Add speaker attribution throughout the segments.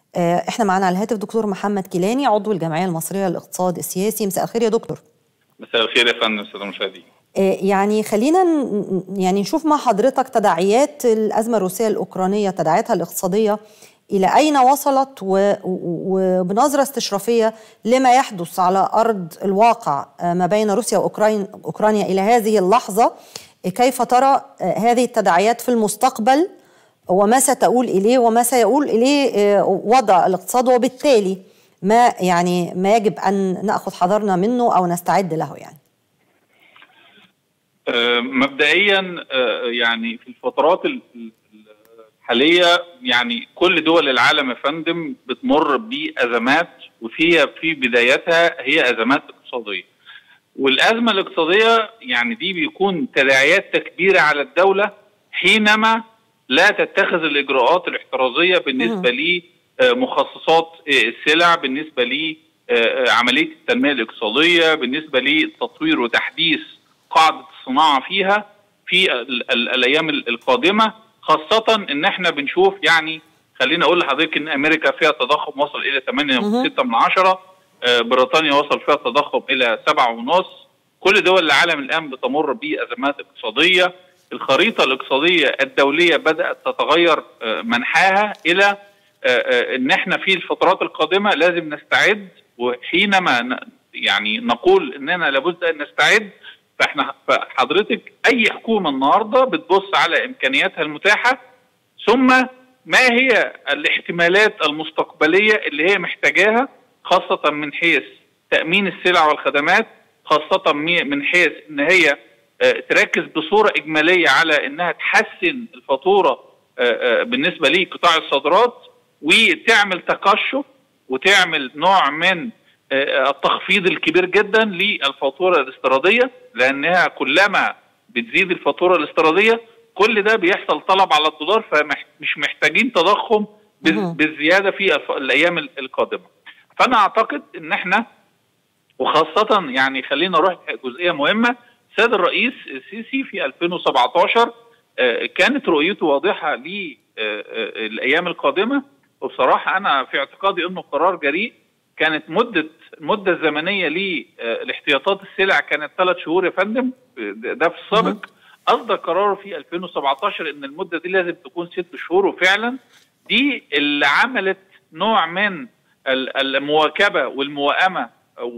Speaker 1: احنا معانا على الهاتف دكتور محمد كيلاني عضو الجمعيه المصريه للاقتصاد السياسي مساء الخير يا دكتور
Speaker 2: مساء الخير يا فندم استاذ المشاهدين
Speaker 1: يعني خلينا يعني نشوف مع حضرتك تداعيات الازمه الروسيه الاوكرانيه تداعياتها الاقتصاديه الى اين وصلت وبنظره استشرافيه لما يحدث على ارض الواقع ما بين روسيا واوكرانيا الى هذه اللحظه كيف ترى هذه التداعيات في المستقبل وما ستؤول اليه وما سيؤول اليه وضع الاقتصاد وبالتالي ما يعني ما يجب ان ناخذ حذرنا منه او نستعد له يعني
Speaker 2: مبدئيا يعني في الفترات الحاليه يعني كل دول العالم يا فندم بتمر بازمات وفي في بدايتها هي ازمات اقتصاديه. والازمه الاقتصاديه يعني دي بيكون تداعيات كبيره على الدوله حينما لا تتخذ الاجراءات الاحترازيه بالنسبه لمخصصات السلع بالنسبه لعمليه التنميه الاقتصاديه بالنسبه لتطوير وتحديث قاعده الصناعه فيها في ال ال الايام القادمه خاصه ان احنا بنشوف يعني خليني اقول لحضرتك ان امريكا فيها تضخم وصل الى 8.6 من عشرة بريطانيا وصل فيها تضخم الى 7.5 كل دول العالم الان بتمر بازمات اقتصاديه الخريطه الاقتصاديه الدوليه بدات تتغير منحاها الى ان احنا في الفترات القادمه لازم نستعد وحينما يعني نقول اننا لابد ان نستعد فاحنا حضرتك اي حكومه النهارده بتبص على امكانياتها المتاحه ثم ما هي الاحتمالات المستقبليه اللي هي محتاجاها خاصه من حيث تامين السلع والخدمات خاصه من حيث ان هي تركز بصوره اجماليه على انها تحسن الفاتوره بالنسبه لقطاع الصادرات وتعمل تقشف وتعمل نوع من التخفيض الكبير جدا للفاتوره الاستيراديه لانها كلما بتزيد الفاتوره الاستيراديه كل ده بيحصل طلب على الدولار فمش محتاجين تضخم بالزياده في الايام القادمه. فانا اعتقد ان احنا وخاصه يعني خلينا نروح جزئيه مهمه السيد الرئيس السيسي في 2017 كانت رؤيته واضحه للايام القادمه وبصراحه انا في اعتقادي انه قرار جريء كانت مده المده الزمنيه لاحتياطات السلع كانت ثلاث شهور يا فندم ده في السابق اصدر قرار في 2017 ان المده دي لازم تكون ست شهور وفعلا دي اللي عملت نوع من المواكبه والموائمه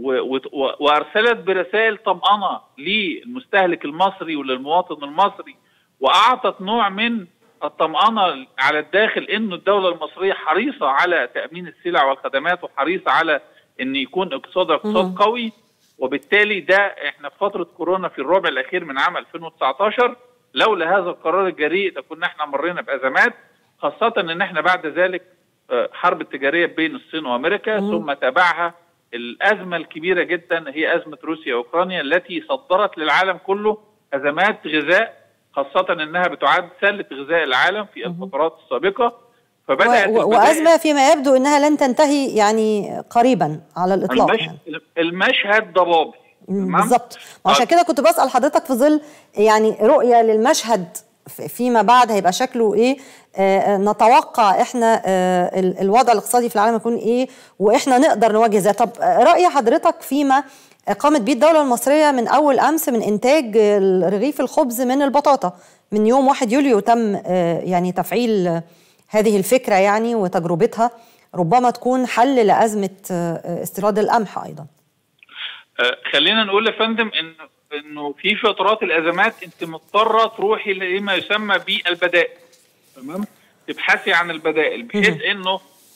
Speaker 2: وارسلت برسائل طمأنه للمستهلك المصري وللمواطن المصري واعطت نوع من الطمأنة على الداخل انه الدولة المصرية حريصة على تأمين السلع والخدمات وحريصة على ان يكون اقتصادها اقتصاد قوي وبالتالي ده احنا في فترة كورونا في الربع الاخير من عام 2019 لولا هذا القرار الجريء لكنا احنا مرينا بازمات خاصة ان احنا بعد ذلك حرب التجارية بين الصين وامريكا ثم تبعها الازمة الكبيرة جدا هي ازمة روسيا واوكرانيا التي صدرت للعالم كله ازمات غذاء خاصة انها بتعد سلة غذاء العالم في الفترات السابقة
Speaker 1: فبدأت و... وأزمة فيما يبدو أنها لن تنتهي يعني قريبا على الإطلاق
Speaker 2: المش... يعني. المشهد ضبابي
Speaker 1: بالظبط وعشان كده كنت بسأل حضرتك في ظل يعني رؤية للمشهد فيما بعد هيبقى شكله ايه آه نتوقع احنا آه الوضع الاقتصادي في العالم يكون ايه واحنا نقدر نواجه ذا طب رأي حضرتك فيما قامت به الدولة المصرية من أول أمس من إنتاج رغيف الخبز من البطاطا من يوم 1 يوليو تم يعني تفعيل هذه الفكرة يعني وتجربتها ربما تكون حل لأزمة استيراد القمح أيضا
Speaker 2: خلينا نقول يا فندم إن إنه في فترات الأزمات أنت مضطرة تروحي لما يسمى بالبدائل تمام تبحثي عن البدائل بحيث إنه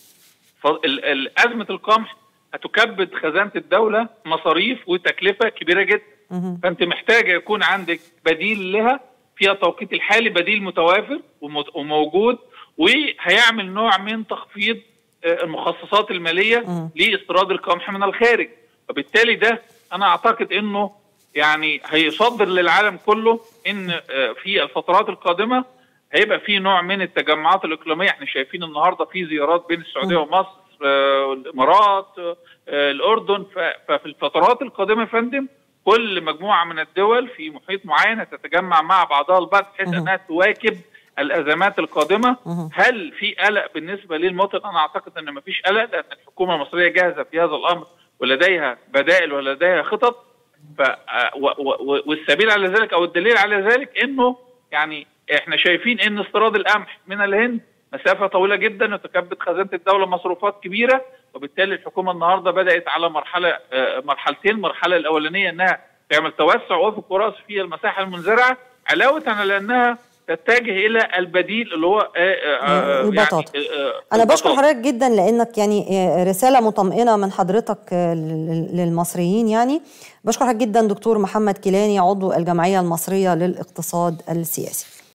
Speaker 2: أزمة القمح هتكبد خزانه الدوله مصاريف وتكلفه كبيره جدا فانت محتاجه يكون عندك بديل لها في التوقيت الحالي بديل متوافر وموجود وهيعمل نوع من تخفيض المخصصات الماليه لاستيراد القمح من الخارج وبالتالي ده انا اعتقد انه يعني هيصدر للعالم كله ان في الفترات القادمه هيبقى في نوع من التجمعات الاقليميه احنا شايفين النهارده في زيارات بين السعوديه ومصر الامارات الاردن ففي الفترات القادمه يا فندم كل مجموعه من الدول في محيط معين هتتجمع مع بعضها البعض بحيث انها تواكب الازمات القادمه هل في قلق بالنسبه للمواطن انا اعتقد ان مفيش قلق لان الحكومه المصريه جاهزه في هذا الامر ولديها بدائل ولديها خطط ف والسبيل على ذلك او الدليل على ذلك انه يعني احنا شايفين ان استيراد القمح من الهند مسافه طويله جدا وتكبد خزانه الدوله مصروفات كبيره وبالتالي الحكومه النهارده بدات على مرحله مرحلتين المرحله الاولانيه انها تعمل توسع وفق وراس في المساحه المنزرعه علاوه على انها تتجه الى البديل اللي هو
Speaker 1: البطاطا يعني انا بشكر حضرتك جدا لانك يعني رساله مطمئنه من حضرتك للمصريين يعني بشكر حضرتك جدا دكتور محمد كيلاني عضو الجمعيه المصريه للاقتصاد السياسي